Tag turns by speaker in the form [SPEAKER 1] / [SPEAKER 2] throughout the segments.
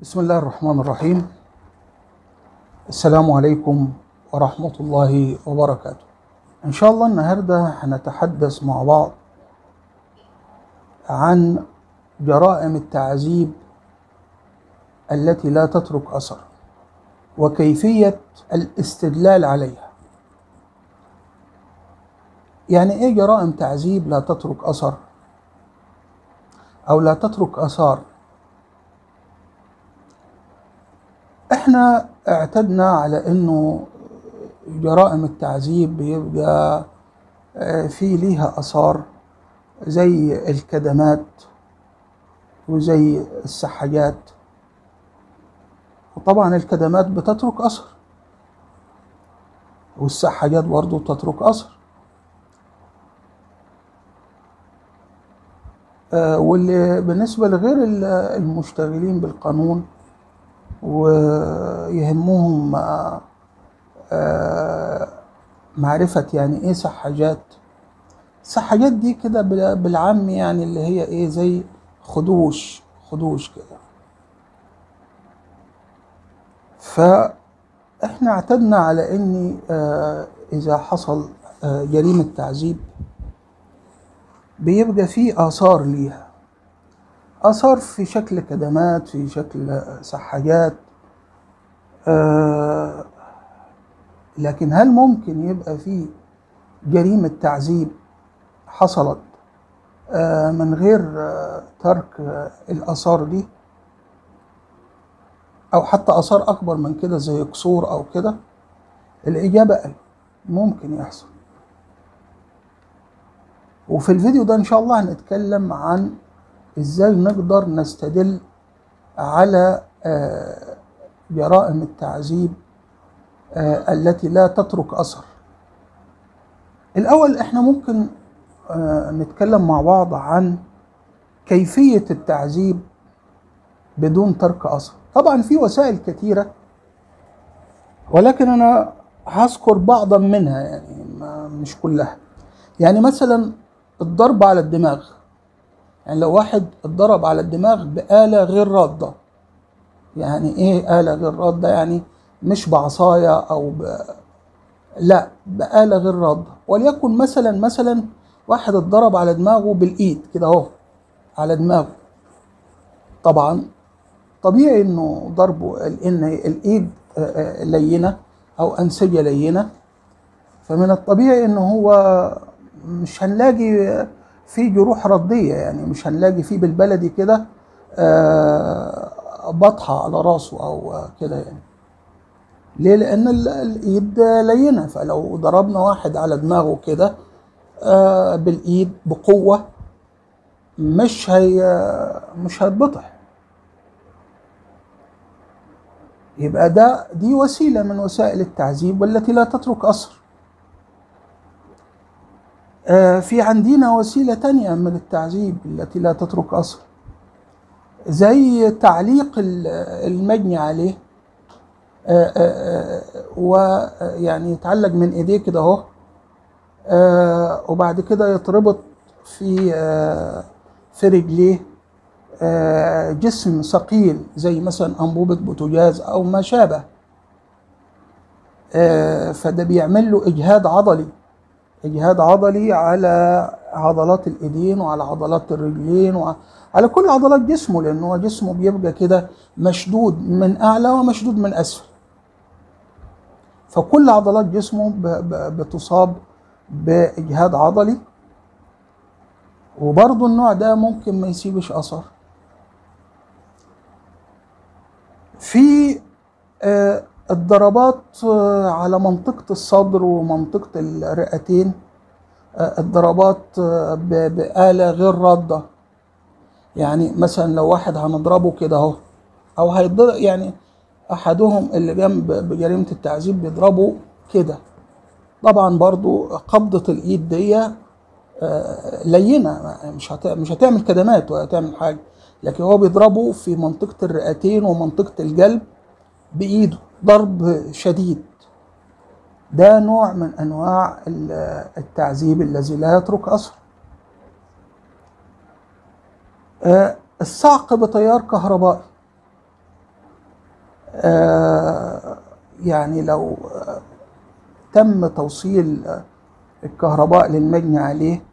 [SPEAKER 1] بسم الله الرحمن الرحيم السلام عليكم ورحمة الله وبركاته إن شاء الله النهاردة هنتحدث مع بعض عن جرائم التعذيب التي لا تترك أثر وكيفية الاستدلال عليها يعني إيه جرائم تعذيب لا تترك أثر أو لا تترك آثار احنا اعتدنا على انه جرائم التعذيب بيبقى في ليها اثار زي الكدمات وزي السحاجات وطبعا الكدمات بتترك اثر والسحاجات برضو تترك اثر واللي بالنسبة لغير المشتغلين بالقانون ويهمهم معرفة يعني ايه سحاجات السحاجات دي كده بالعام يعني اللي هي ايه زي خدوش خدوش كده فاحنا اعتدنا على ان اذا حصل جريمة تعذيب بيبقى فيه آثار ليها آثار في شكل كدمات في شكل سحاجات آه لكن هل ممكن يبقى في جريمة تعذيب حصلت آه من غير آه ترك آه الآثار دي أو حتى آثار أكبر من كده زي كسور أو كده الإجابة أي ممكن يحصل وفي الفيديو ده إن شاء الله هنتكلم عن ازاي نقدر نستدل على جرائم التعذيب التي لا تترك اثر الاول احنا ممكن نتكلم مع بعض عن كيفيه التعذيب بدون ترك اثر طبعا في وسائل كثيره ولكن انا هذكر بعضا منها يعني مش كلها يعني مثلا الضرب على الدماغ يعني لو واحد اتضرب على الدماغ بآلة غير رادة يعني ايه آلة غير رادة يعني مش بعصاية او ب... لا بآلة غير رادة وليكن مثلا مثلا واحد اتضرب على دماغه بالإيد كده اهو على دماغه طبعا طبيعي انه ضربه ان الايد لينة او انسجة لينة فمن الطبيعي انه هو مش هنلاقي في جروح ردية يعني مش هنلاقي فيه بالبلدي كده بطحة على راسه أو كده يعني ليه؟ لأن الإيد لينة فلو ضربنا واحد على دماغه كده بالإيد بقوة مش هي مش هيتبطح يبقى ده دي وسيلة من وسائل التعذيب والتي لا تترك أثر في عندنا وسيلة تانية من التعذيب التي لا تترك أثر زي تعليق المجني عليه ويعني يتعلق من ايديه كده اهو وبعد كده يتربط في في رجليه جسم ثقيل زي مثلا أنبوبة بوتاجاز أو ما شابه فده بيعمل له إجهاد عضلي اجهاد عضلي على عضلات الايدين وعلى عضلات الرجلين وعلى كل عضلات جسمه لان هو جسمه بيبقى كده مشدود من اعلى ومشدود من اسفل فكل عضلات جسمه بتصاب باجهاد عضلي وبرضه النوع ده ممكن ما يسيبش اثر في آه الضربات على منطقة الصدر ومنطقة الرئتين الضربات بآلة غير رادة يعني مثلا لو واحد هنضربه كده اهو او هيضرب يعني احدهم اللي جنب بجريمة التعذيب بيضربه كده طبعا برضو قبضة الايد دي لينة مش مش هتعمل كدمات ولا هتعمل حاجة لكن هو بيضربه في منطقة الرئتين ومنطقة الجلب بإيده ضرب شديد ده نوع من انواع التعذيب الذي لا يترك اثر الصعق بتيار كهربائي آه، يعني لو آه، تم توصيل آه، الكهرباء للمجني عليه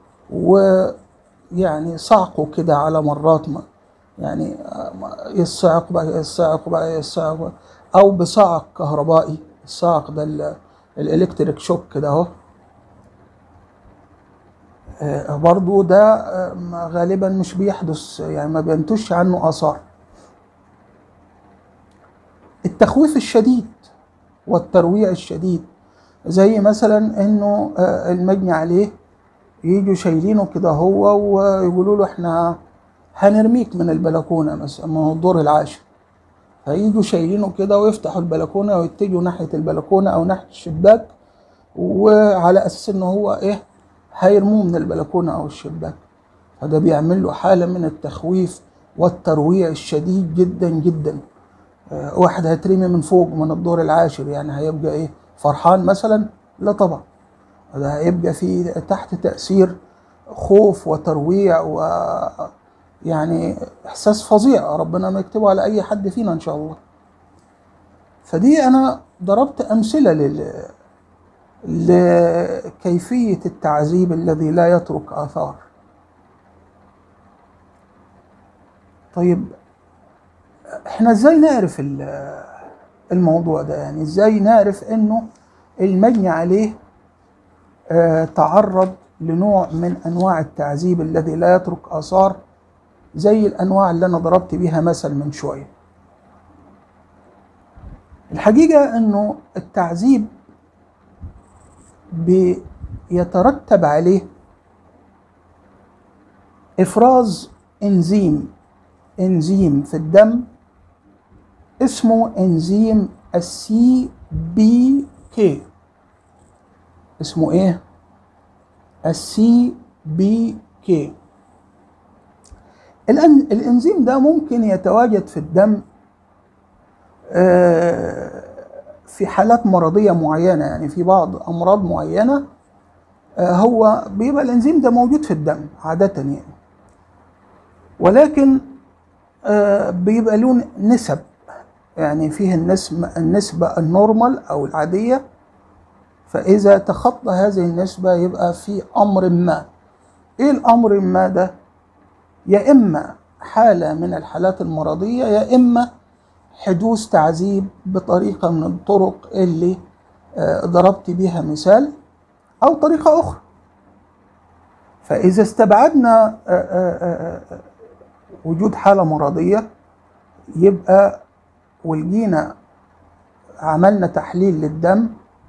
[SPEAKER 1] ويعني صعقه كده على مرات ما يعني آه، ما- يصعق بقى يصعق بقى يصعق بقى او بصعق كهربائي الصعق ده ال- الالكتريك شوك كده اهو آه، برضو ده آه، ما- غالبا مش بيحدث يعني ما بينتج عنه اثار التخويف الشديد والترويع الشديد زي مثلا انه آه، المجني عليه يجوا شايلينه كده هو ويقولوا له احنا هنرميك من البلكونه مثلا ما هو الدور العاشر فيجوا شايلينه كده ويفتحوا البلكونه ويتجهوا ناحيه البلكونه او ناحيه الشباك وعلى اساس ان هو ايه هيرموه من البلكونه او الشباك فده بيعمل له حاله من التخويف والترويع الشديد جدا جدا آه، واحد هيترمي من فوق من الدور العاشر يعني هيبقى ايه فرحان مثلا لا طبعا ده هيبقى في تحت تأثير خوف وترويع و يعني احساس فظيع ربنا ما يكتبه على اي حد فينا ان شاء الله فدي انا ضربت امثله لل لكيفيه التعذيب الذي لا يترك اثار طيب احنا ازاي نعرف ال- الموضوع ده يعني ازاي نعرف انه المجني عليه آه، تعرض لنوع من انواع التعذيب الذي لا يترك اثار زي الانواع اللي انا ضربت بيها مثل من شويه الحقيقه انه التعذيب بيترتب عليه افراز انزيم انزيم في الدم اسمه انزيم السي بي كي اسمه ايه السي بي كي الانزيم ده ممكن يتواجد في الدم آه، في حالات مرضية معينة يعني في بعض أمراض معينة آه، هو بيبقى الانزيم ده موجود في الدم عادة يعني ولكن آه، بيبقى له نسب يعني فيه النسبة النسبة النورمال أو العادية فإذا تخطى هذه النسبة يبقى في أمر ما إيه الأمر ما ده؟ يا إما حالة من الحالات المرضية يا إما حدوث تعذيب بطريقة من الطرق اللي آه، ضربت بيها مثال أو طريقة أخرى فإذا استبعدنا آه، آه، آه، وجود حالة مرضية يبقى ولقينا عملنا تحليل للدم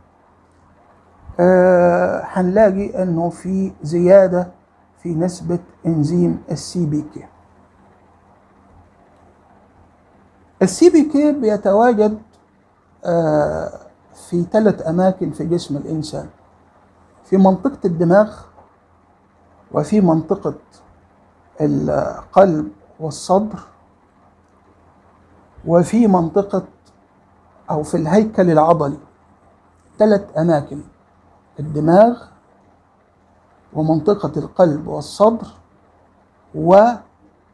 [SPEAKER 1] آه، هنلاقي انه في زياده في نسبه انزيم السي بي كي السي بي كي بيتواجد آه، في ثلاث اماكن في جسم الانسان في منطقه الدماغ وفي منطقه القلب والصدر وفي منطقه او في الهيكل العضلي ثلاث اماكن الدماغ ومنطقة القلب والصدر والهيكل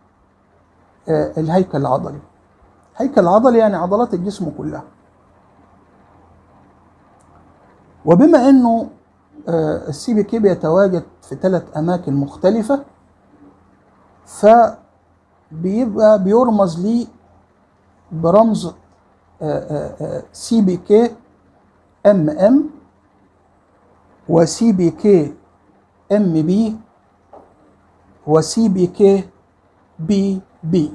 [SPEAKER 1] العضلي هيكل العضلي يعني عضلات الجسم كلها وبما انه آه، السي بي كي بيتواجد في ثلاث اماكن مختلفة فبيبقى بيرمز لي برمز سي بي كي ام ام وسي بي كي ام بي وسي بي كي بي بي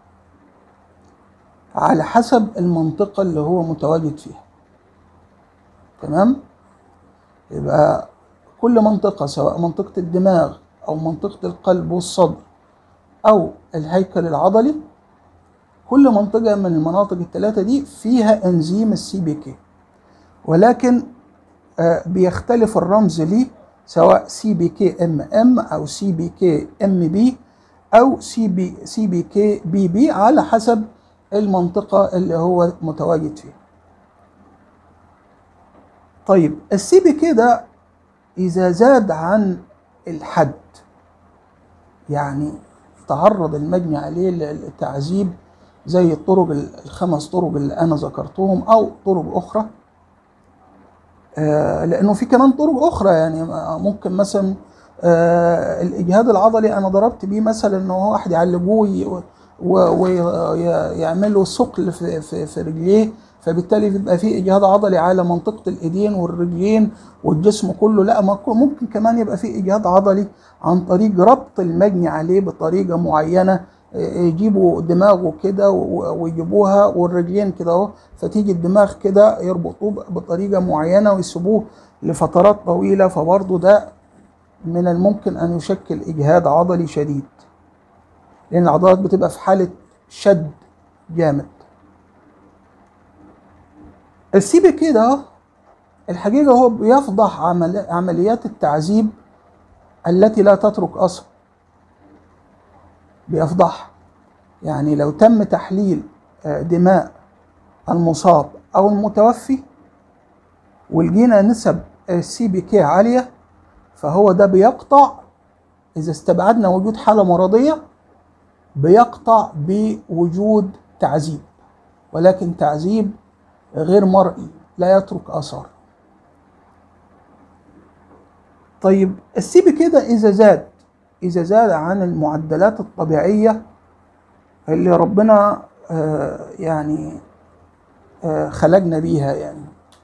[SPEAKER 1] على حسب المنطقة اللي هو متواجد فيها تمام يبقى كل منطقة سواء منطقة الدماغ أو منطقة القلب والصدر أو الهيكل العضلي كل منطقة من المناطق الثلاثة دي فيها انزيم السي بي كي ولكن آه، بيختلف الرمز ليه سواء سي بي كي ام ام او سي بي كي ام بي او سي بي سي بي كي بي بي على حسب المنطقة اللي هو متواجد فيها. طيب السي بي كي ده إذا زاد عن الحد يعني تعرض المجني عليه للتعذيب زي الطرق الخمس طرق اللي انا ذكرتهم او طرق اخرى آه، لانه في كمان طرق اخرى يعني ممكن مثلا آه، الاجهاد العضلي انا ضربت بيه مثلا ان هو واحد يعلقوه ويعمل له ثقل في, في, في رجليه فبالتالي بيبقى في اجهاد عضلي على منطقه الايدين والرجلين والجسم كله لا ممكن كمان يبقى في اجهاد عضلي عن طريق ربط المجني عليه بطريقه معينه يجيبوا دماغه كده ويجيبوها والرجلين كده اهو فتيجي الدماغ كده يربطوه بطريقه معينه ويسيبوه لفترات طويله فبرضه ده من الممكن ان يشكل اجهاد عضلي شديد لان العضلات بتبقى في حاله شد جامد السي بي كده الحقيقه هو بيفضح عمل عمليات التعذيب التي لا تترك اثر بيفضحها يعني لو تم تحليل دماء المصاب او المتوفي ولقينا نسب السي بي كي عاليه فهو ده بيقطع اذا استبعدنا وجود حاله مرضيه بيقطع بوجود تعذيب ولكن تعذيب غير مرئي لا يترك اثار طيب السي بي كده اذا زاد اذا زاد عن المعدلات الطبيعيه اللي ربنا آه يعني آه خلقنا بيها يعني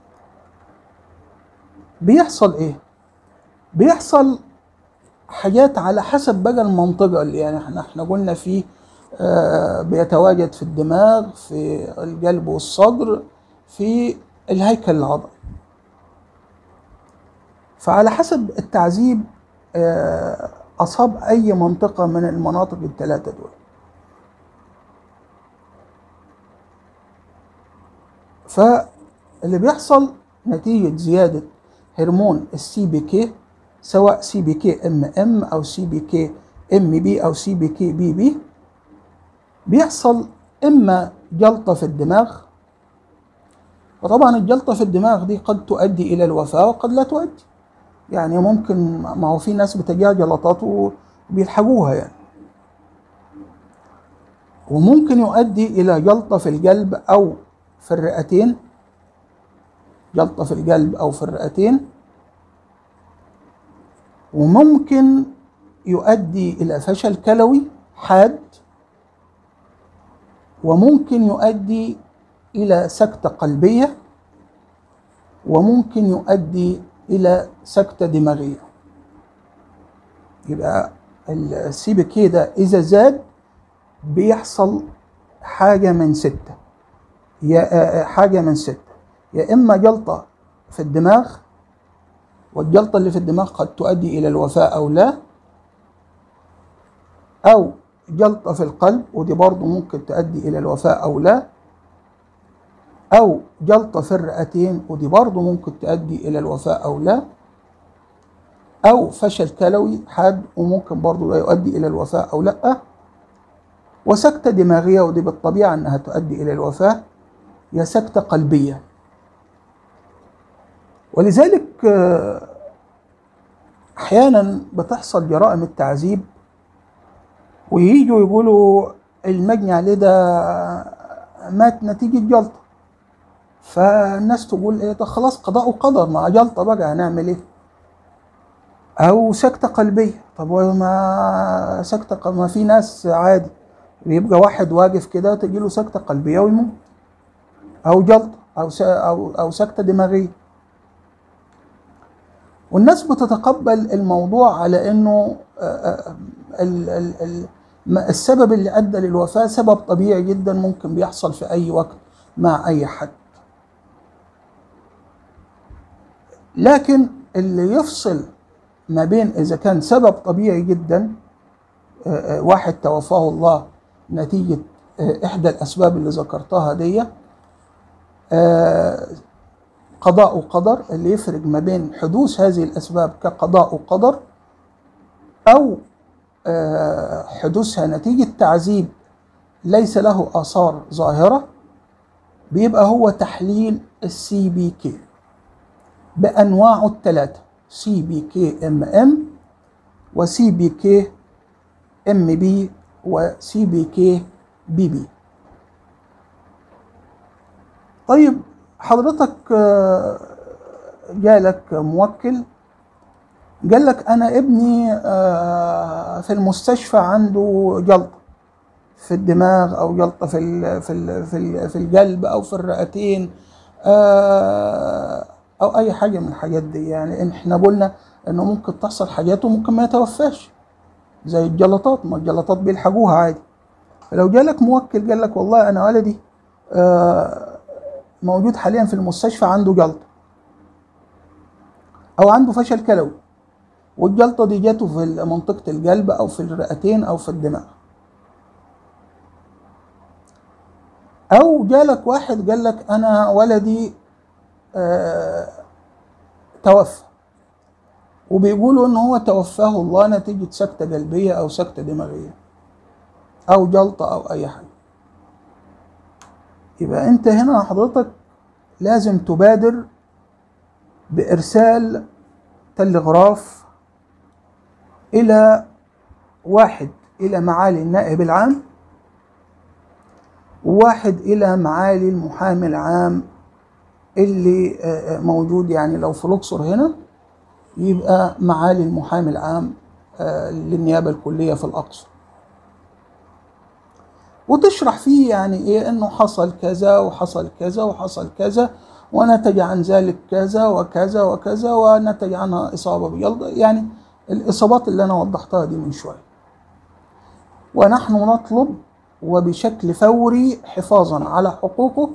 [SPEAKER 1] بيحصل ايه بيحصل حاجات على حسب بقى المنطقة اللي يعني احنا احنا قلنا في آه بيتواجد في الدماغ في القلب والصدر في الهيكل العضلي فعلى حسب التعذيب آه أصاب أي منطقة من المناطق الثلاثة دول فاللي بيحصل نتيجة زيادة هرمون السي بي كي سواء سي بي كي ام ام او سي بي كي ام بي او سي بي كي بي بي بيحصل اما جلطه في الدماغ وطبعا الجلطه في الدماغ دي قد تؤدي الى الوفاه وقد لا تؤدي يعني ممكن ما هو في ناس بتجيها جلطات وبيلحقوها يعني وممكن يؤدي الى جلطه في القلب او في الرئتين جلطه في القلب او في الرئتين وممكن يؤدي الى فشل كلوي حاد وممكن يؤدي الى سكته قلبيه وممكن يؤدي الى سكته دماغيه يبقى السي بي كي ده اذا زاد بيحصل حاجه من سته يا حاجه من سته يا اما جلطه في الدماغ والجلطة اللي في الدماغ قد تؤدي إلى الوفاة أو لا أو جلطة في القلب ودي برضو ممكن تؤدي إلى الوفاة أو لا أو جلطة في الرئتين ودي برضو ممكن تؤدي إلى الوفاة أو لا أو فشل كلوي حاد وممكن برضو يؤدي إلى الوفاة أو لا وسكتة دماغية ودي بالطبيعة أنها تؤدي إلى الوفاة يا سكتة قلبية ولذلك احيانا بتحصل جرائم التعذيب وييجوا يقولوا المجني عليه ده مات نتيجة جلطة فالناس تقول ايه ده خلاص قضاء وقدر مع جلطة بقى هنعمل ايه او سكتة قلبية طب ما سكتة ما في ناس عادي بيبقى واحد واقف كده تجي له سكتة قلبية ويموت او جلطة او او او سكتة دماغية والناس بتتقبل الموضوع على انه السبب اللي ادى للوفاه سبب طبيعي جدا ممكن بيحصل في اي وقت مع اي حد لكن اللي يفصل ما بين اذا كان سبب طبيعي جدا واحد توفاه الله نتيجه احدى الاسباب اللي ذكرتها دي قضاء وقدر اللي يفرق ما بين حدوث هذه الأسباب كقضاء وقدر أو حدوثها نتيجة تعذيب ليس له آثار ظاهرة بيبقى هو تحليل السي بي كي بأنواعه الثلاثة سي بي كي ام ام وسي بي كي ام بي وسي بي كي بي بي طيب حضرتك آه، جالك موكل قال لك انا ابني آه، في المستشفى عنده جلطه في الدماغ او جلطه في ال في ال في, ال في القلب او في الرئتين آه، او اي حاجه من الحاجات دي يعني إن احنا قلنا انه ممكن تحصل حاجات وممكن ما يتوفاش زي الجلطات ما الجلطات بيلحقوها عادي فلو جالك موكل قال لك والله انا ولدي آه، موجود حاليا في المستشفى عنده جلطه او عنده فشل كلوي والجلطه دي جاته في منطقه القلب او في الرئتين او في الدماغ او جالك واحد قال لك انا ولدي آه توفى وبيقولوا ان هو توفاه الله نتيجه سكته قلبيه او سكته دماغيه او جلطه او اي حاجه يبقى انت هنا حضرتك لازم تبادر بارسال تلغراف الى واحد الى معالي النائب العام وواحد الى معالي المحامي العام اللي آه، آه، موجود يعني لو في الاقصر هنا يبقى معالي المحامي العام آه، للنيابه الكليه في الاقصر وتشرح فيه يعني ايه انه حصل كذا وحصل كذا وحصل كذا ونتج عن ذلك كذا وكذا وكذا ونتج عنها اصابه بجلطه يعني الاصابات اللي انا وضحتها دي من شويه ونحن نطلب وبشكل فوري حفاظا على حقوقه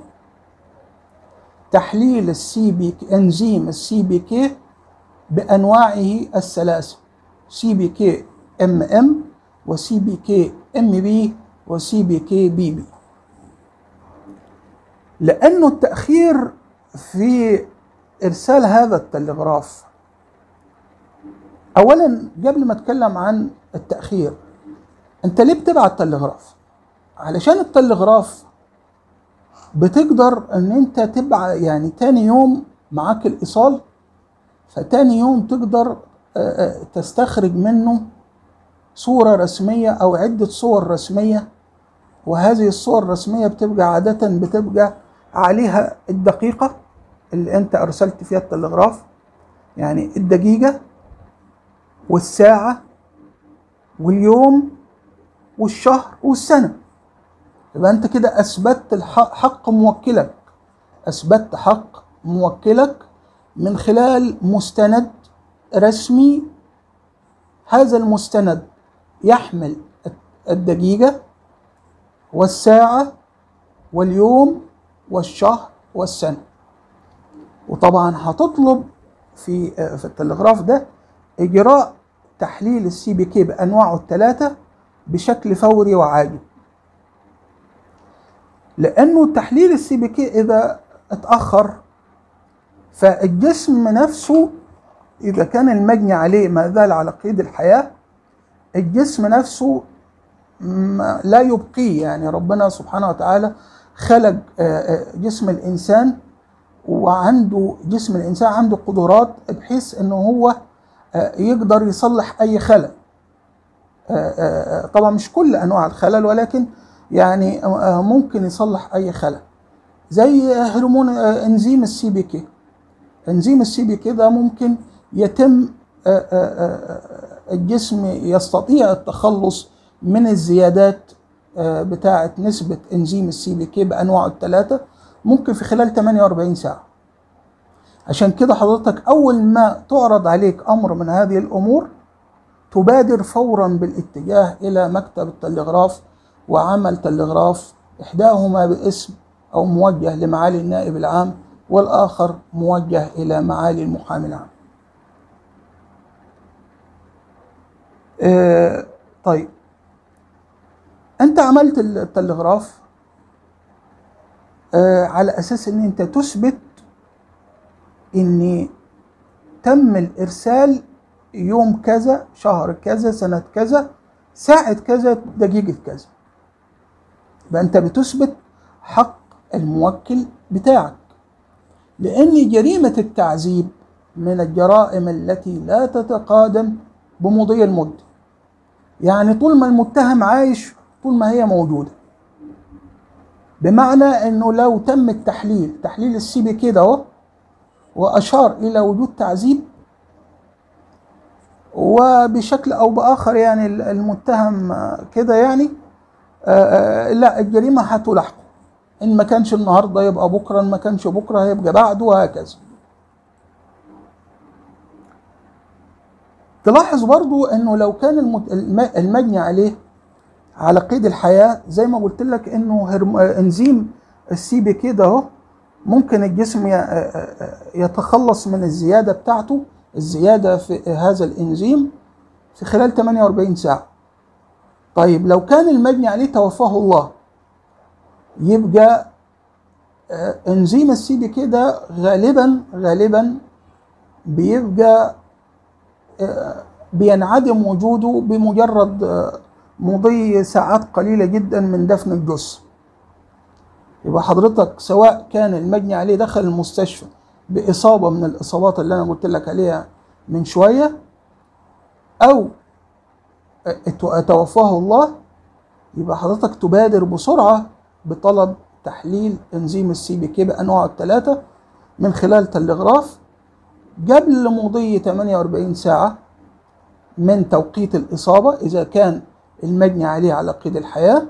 [SPEAKER 1] تحليل السي بي انزيم السي بي كي بانواعه الثلاثه سي بي كي ام ام وسي بي كي ام بي وسي بي كي بي بي لانه التاخير في ارسال هذا التلغراف اولا قبل ما اتكلم عن التاخير انت ليه بتبعت تلغراف علشان التلغراف بتقدر ان انت تبع يعني تاني يوم معاك الايصال فتاني يوم تقدر آه، آه، تستخرج منه صورة رسمية او عدة صور رسمية وهذه الصور الرسمية بتبقى عادة بتبقى عليها الدقيقة اللي انت ارسلت فيها التلغراف يعني الدقيقة والساعة واليوم والشهر والسنة يبقى انت كده اثبتت الحق حق موكلك اثبتت حق موكلك من خلال مستند رسمي هذا المستند يحمل الدقيقة والساعة واليوم والشهر والسنة وطبعا هتطلب في في التلغراف ده اجراء تحليل السي بي كي بانواعه الثلاثه بشكل فوري وعاجل لانه تحليل السي بي كي اذا اتاخر فالجسم نفسه اذا كان المجني عليه ما زال على قيد الحياه الجسم نفسه لا يبقيه يعني ربنا سبحانه وتعالى خلق جسم الانسان وعنده جسم الانسان عنده قدرات بحيث انه هو يقدر يصلح اي خلل طبعا مش كل انواع الخلل ولكن يعني ممكن يصلح اي خلل زي هرمون انزيم السي بي كي انزيم السي بي كي ده ممكن يتم الجسم يستطيع التخلص من الزيادات بتاعه نسبه انزيم السي بي كي بانواعه الثلاثه ممكن في خلال 48 ساعه عشان كده حضرتك اول ما تعرض عليك امر من هذه الامور تبادر فورا بالاتجاه الى مكتب التلغراف وعمل تلغراف احداهما باسم او موجه لمعالي النائب العام والاخر موجه الى معالي المحامي العام. آه طيب انت عملت التلغراف آه على اساس ان انت تثبت ان تم الارسال يوم كذا شهر كذا سنة كذا ساعة كذا دقيقة كذا يبقى انت بتثبت حق الموكل بتاعك لان جريمة التعذيب من الجرائم التي لا تتقادم بمضي المدة يعني طول ما المتهم عايش طول ما هي موجودة بمعنى انه لو تم التحليل تحليل السي بي كده اهو واشار الى وجود تعذيب وبشكل او باخر يعني المتهم كده يعني آآ آآ لا الجريمه هتلاحقه ان ما كانش النهارده يبقى بكره ان ما كانش بكره هيبقى بعده وهكذا تلاحظ برضو انه لو كان المجني عليه على قيد الحياه زي ما قلت لك انه انزيم السي بي كده اهو ممكن الجسم يتخلص من الزياده بتاعته الزياده في هذا الانزيم في خلال 48 ساعه طيب لو كان المجني عليه توفاه الله يبقى انزيم السي بي كده غالبا غالبا بيبقى بينعدم وجوده بمجرد مضي ساعات قليلة جدا من دفن الجثة يبقى حضرتك سواء كان المجني عليه دخل المستشفى بإصابة من الإصابات اللي أنا قلت لك عليها من شوية أو توفاه الله يبقى حضرتك تبادر بسرعة بطلب تحليل انزيم السي بي كي بانواعه الثلاثه من خلال تلغراف قبل مضي 48 ساعه من توقيت الاصابه اذا كان المجني عليه على قيد الحياه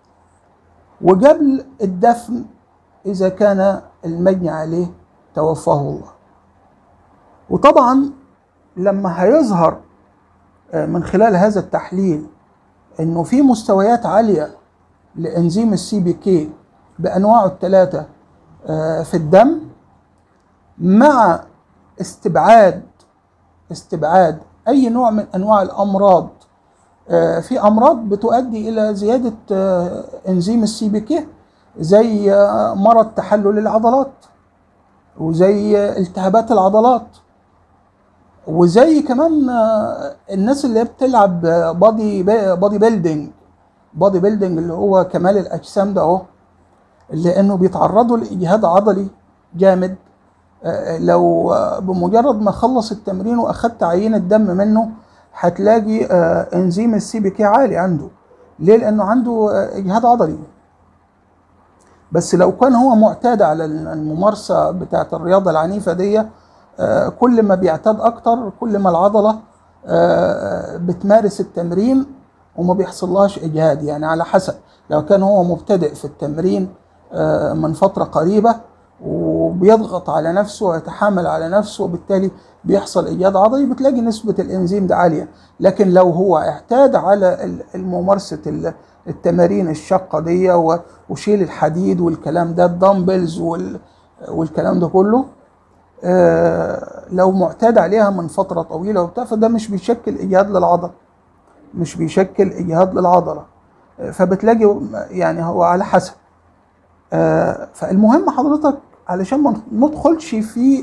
[SPEAKER 1] وقبل الدفن اذا كان المجني عليه توفاه الله وطبعا لما هيظهر من خلال هذا التحليل انه في مستويات عاليه لانزيم السي بي كي بانواعه الثلاثه في الدم مع استبعاد استبعاد اي نوع من انواع الامراض في امراض بتؤدي الى زياده انزيم السي بي كي زي مرض تحلل العضلات وزي التهابات العضلات وزي كمان الناس اللي بتلعب بادي بادي بيلدينج بادي بيلدينج اللي هو كمال الاجسام ده اهو لانه بيتعرضوا لاجهاد عضلي جامد لو بمجرد ما خلص التمرين واخدت عينه دم منه هتلاقي انزيم السي بي كي عالي عنده ليه لانه عنده اجهاد عضلي بس لو كان هو معتاد على الممارسه بتاعه الرياضه العنيفه دي كل ما بيعتاد اكتر كل ما العضله بتمارس التمرين وما بيحصلهاش اجهاد يعني على حسب لو كان هو مبتدئ في التمرين من فتره قريبه وبيضغط على نفسه ويتحامل على نفسه وبالتالي بيحصل ايجاد عضلي بتلاقي نسبه الانزيم ده عاليه لكن لو هو اعتاد على الممارسه التمارين الشاقه دي وشيل الحديد والكلام ده الدمبلز والكلام ده كله لو معتاد عليها من فتره طويله وبتاع فده مش بيشكل اجهاد للعضله مش بيشكل اجهاد للعضله فبتلاقي يعني هو على حسب فالمهم حضرتك علشان ما ندخلش في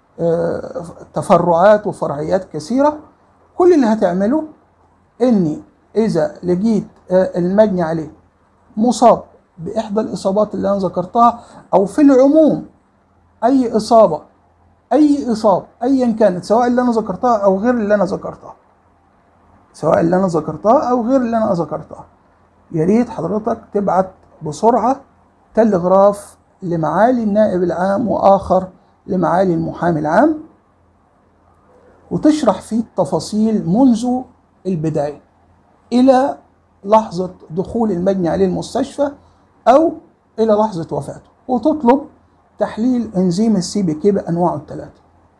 [SPEAKER 1] تفرعات وفرعيات كثيره كل اللي هتعمله اني اذا لقيت المجني عليه مصاب باحدى الاصابات اللي انا ذكرتها او في العموم اي اصابه اي اصابه ايا كانت سواء اللي انا ذكرتها او غير اللي انا ذكرتها سواء اللي انا ذكرتها او غير اللي انا ذكرتها يا ريت حضرتك تبعت بسرعه تلغراف لمعالي النائب العام واخر لمعالي المحامي العام وتشرح فيه التفاصيل منذ البدايه الى لحظه دخول المجني عليه المستشفى او الى لحظه وفاته وتطلب تحليل انزيم السي بي كي بانواعه الثلاثه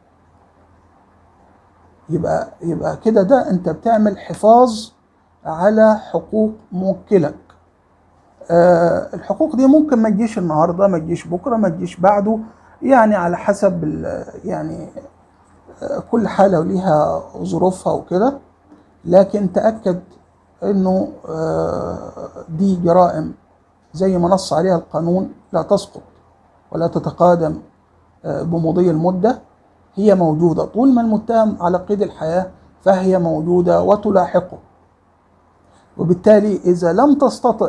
[SPEAKER 1] يبقى يبقى كده ده انت بتعمل حفاظ على حقوق موكلك آه الحقوق دي ممكن ما تجيش النهارده ما تجيش بكره ما تجيش بعده يعني على حسب يعني آه كل حاله وليها ظروفها وكده لكن تاكد انه آه دي جرائم زي ما نص عليها القانون لا تسقط ولا تتقادم بمضي المده هي موجوده طول ما المتهم على قيد الحياه فهي موجوده وتلاحقه وبالتالي اذا لم تستطع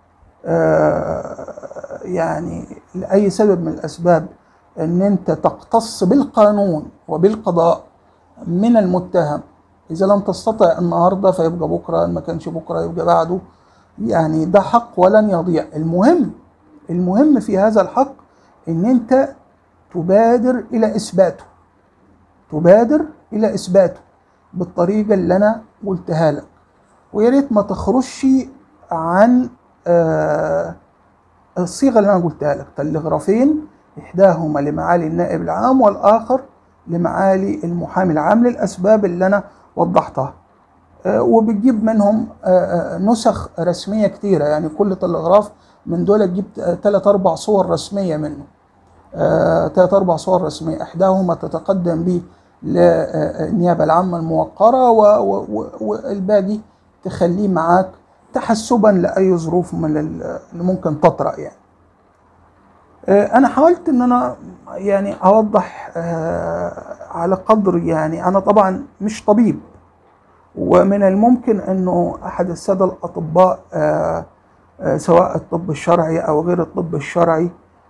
[SPEAKER 1] يعني لاي سبب من الاسباب ان انت تقتص بالقانون وبالقضاء من المتهم اذا لم تستطع النهارده فيبقى بكره ان ما كانش بكره يبقى بعده يعني ده حق ولن يضيع المهم المهم في هذا الحق ان انت تبادر الى اثباته تبادر الى اثباته بالطريقه اللي انا قلتها لك ويا ريت ما تخرجش عن آه الصيغه اللي انا قلتها لك تلغرافين احداهما لمعالي النائب العام والاخر لمعالي المحامي العام للاسباب اللي انا وضحتها آه وبتجيب منهم آه نسخ رسميه كتيره يعني كل تلغراف من دول تجيب ثلاث اربع صور رسميه منه ثلاث اربع صور رسميه احداهما تتقدم به للنيابه العامه الموقره والباقي تخليه معاك تحسبا لاي ظروف من اللي ممكن تطرا يعني انا حاولت ان انا يعني اوضح على قدر يعني انا طبعا مش طبيب ومن الممكن انه احد الساده الاطباء سواء الطب الشرعي او غير الطب الشرعي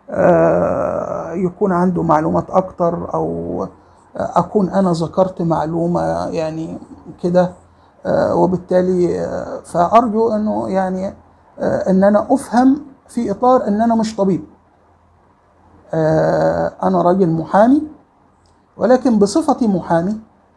[SPEAKER 1] يكون عنده معلومات اكتر او اكون انا ذكرت معلومه يعني كده وبالتالي فارجو انه يعني ان انا افهم في اطار ان انا مش طبيب انا راجل محامي ولكن بصفتي محامي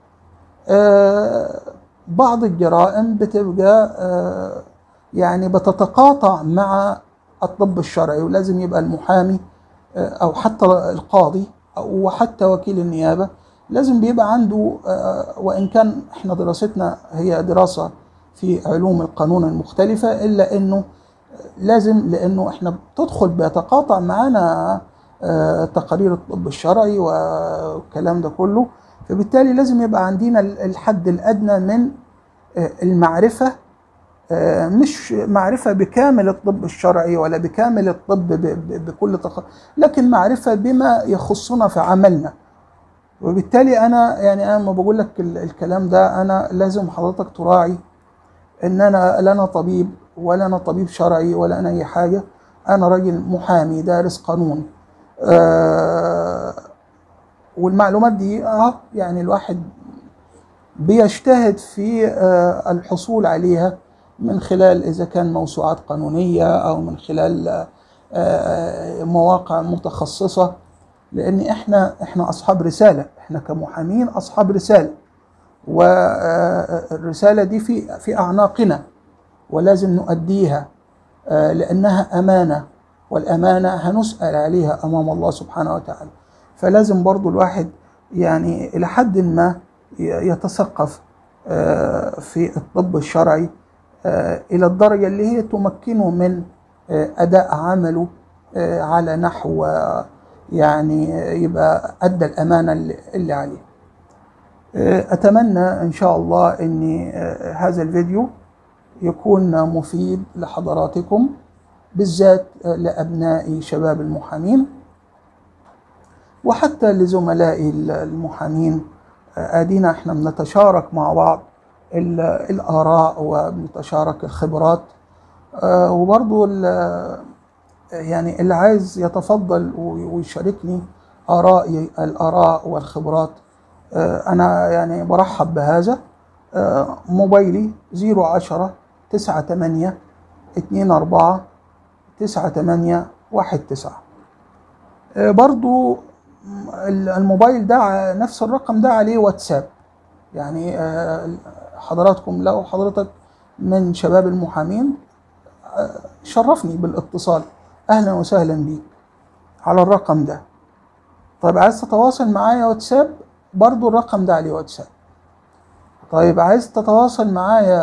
[SPEAKER 1] بعض الجرائم بتبقى يعني بتتقاطع مع الطب الشرعي ولازم يبقى المحامي او حتى القاضي او حتى وكيل النيابه لازم بيبقى عنده وان كان احنا دراستنا هي دراسه في علوم القانون المختلفه الا انه لازم لانه احنا بتدخل بيتقاطع معانا تقارير الطب الشرعي والكلام ده كله فبالتالي لازم يبقى عندنا الحد الادنى من المعرفه مش معرفة بكامل الطب الشرعي ولا بكامل الطب بكل تخ... لكن معرفة بما يخصنا في عملنا وبالتالي أنا يعني أنا ما بقول لك الكلام ده أنا لازم حضرتك تراعي إن أنا لا أنا طبيب ولا أنا طبيب شرعي ولا أنا أي حاجة أنا راجل محامي دارس قانون آه والمعلومات دي اه يعني الواحد بيجتهد في آه الحصول عليها من خلال إذا كان موسوعات قانونية أو من خلال مواقع متخصصة لأن إحنا إحنا أصحاب رسالة إحنا كمحامين أصحاب رسالة والرسالة دي في في أعناقنا ولازم نؤديها لأنها أمانة والأمانة هنسأل عليها أمام الله سبحانه وتعالى فلازم برضو الواحد يعني إلى حد ما يتثقف في الطب الشرعي إلى الدرجة اللي هي تمكنه من أداء عمله على نحو يعني يبقى أدى الأمانة اللي عليه أتمنى إن شاء الله أن هذا الفيديو يكون مفيد لحضراتكم بالذات لأبناء شباب المحامين وحتى لزملائي المحامين ادينا احنا بنتشارك مع بعض الاراء وبنتشارك الخبرات آه وبرضو يعني اللي عايز يتفضل ويشاركني ارائي الاراء والخبرات آه انا يعني برحب بهذا آه موبايلي 010 98 24 98 19 برضو الموبايل ده نفس الرقم ده عليه واتساب يعني حضراتكم لو حضرتك من شباب المحامين شرفني بالاتصال اهلا وسهلا بيك على الرقم ده طيب عايز تتواصل معايا واتساب برضو الرقم ده عليه واتساب طيب عايز تتواصل معايا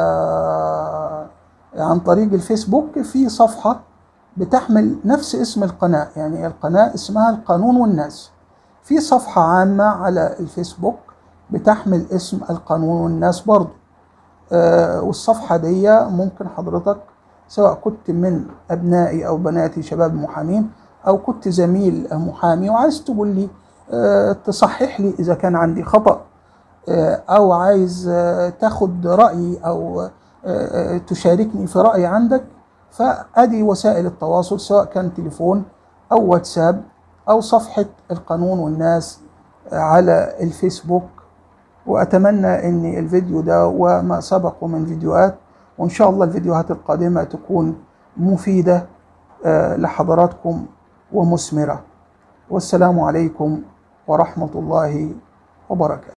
[SPEAKER 1] عن طريق الفيسبوك في صفحة بتحمل نفس اسم القناة يعني القناة اسمها القانون والناس في صفحة عامة على الفيسبوك بتحمل اسم القانون والناس برضو آه والصفحة دي ممكن حضرتك سواء كنت من أبنائي أو بناتي شباب محامين أو كنت زميل محامي وعايز تقول لي آه تصحح لي إذا كان عندي خطأ آه أو عايز آه تاخد رأيي أو آه تشاركني في رأي عندك فأدي وسائل التواصل سواء كان تليفون أو واتساب أو صفحة القانون والناس على الفيسبوك وأتمنى أن الفيديو ده وما سبقه من فيديوهات وإن شاء الله الفيديوهات القادمة تكون مفيدة آه، لحضراتكم ومثمرة والسلام عليكم ورحمة الله وبركاته